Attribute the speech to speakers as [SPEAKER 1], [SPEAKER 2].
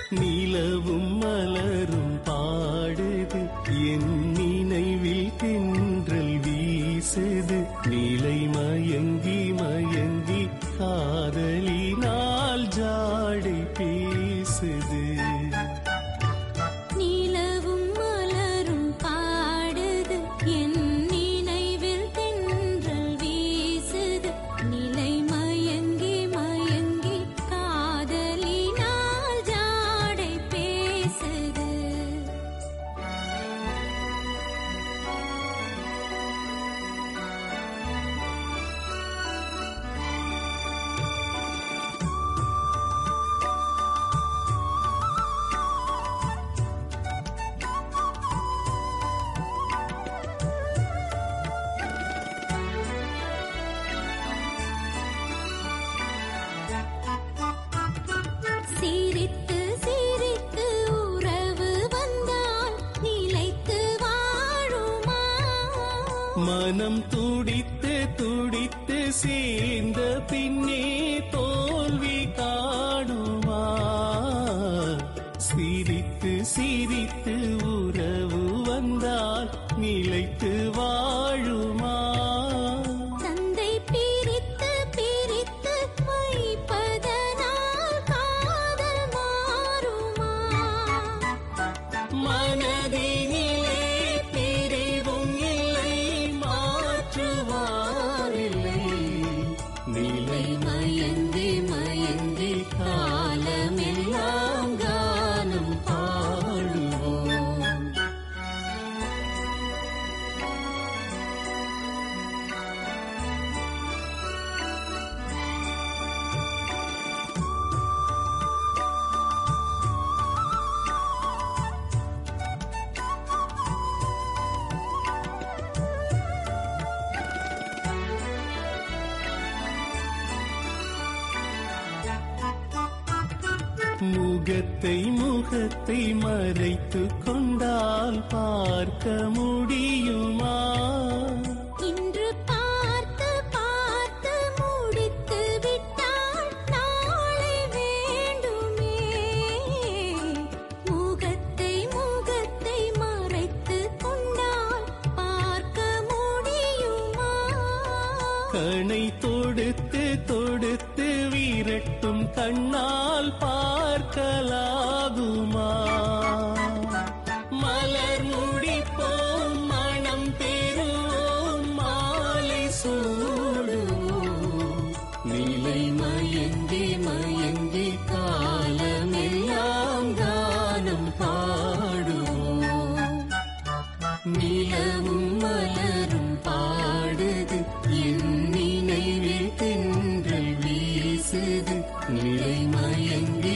[SPEAKER 1] நிலவும் மலரும் பாடுது என் நினைவில் தென்றல் வீசுது நிலை மயங்கி மயங்கி காதலினால் ஜாடை பேசுது
[SPEAKER 2] நிலவும் மலரும் பாடுது என் நினைவில் தென்றல் வீசுது நிலை மயங்கி மயங்கி காதலினால் ஜாடை பேசுது சிரித்து சிரித்து உறவு வந்தால் நிலைத்து வாழுமா
[SPEAKER 1] மனம் துடித்து துடித்து சேர்ந்த பின்னே தோல்வி காணுமா சிரித்து சிரித்து உறவு வந்தால் நிலைத்து வாழுமா
[SPEAKER 2] தந்தை பிரித்து பிரித்து வைப்பதனால் காதல் மாறுமா
[SPEAKER 1] மனதினிலே பிரிவும் இல்லை மாற்றுவாரில்லை நிலை மயங்கி மயங்கி காலமெல்லாம் கானம் பாடுவோம் முகத்தை முகத்தை மறைத்து கொண்டால் பார்க்க முடியுமா
[SPEAKER 2] இன்று பார்த்து பார்த்து முடித்து விட்டால் நாளை வேண்டுமே முகத்தை முகத்தை மறைத்து கொண்டால் பார்க்க முடியுமா
[SPEAKER 1] கணை தொடுத்து தொடுத்து விரட்டும் கண்ணால் பார்க்கலாகுமா மலர் முடிப்போம் மனம் பெறுவோம் மாலை சூடுவோம் நிலை மயங்கி மயங்கி காலமெல்லாம் கானம் பாடுவோம் நிலவும் மலரும் பாடுது என் நினைவில் தென்றல் வீசுது நிலை மயங்கி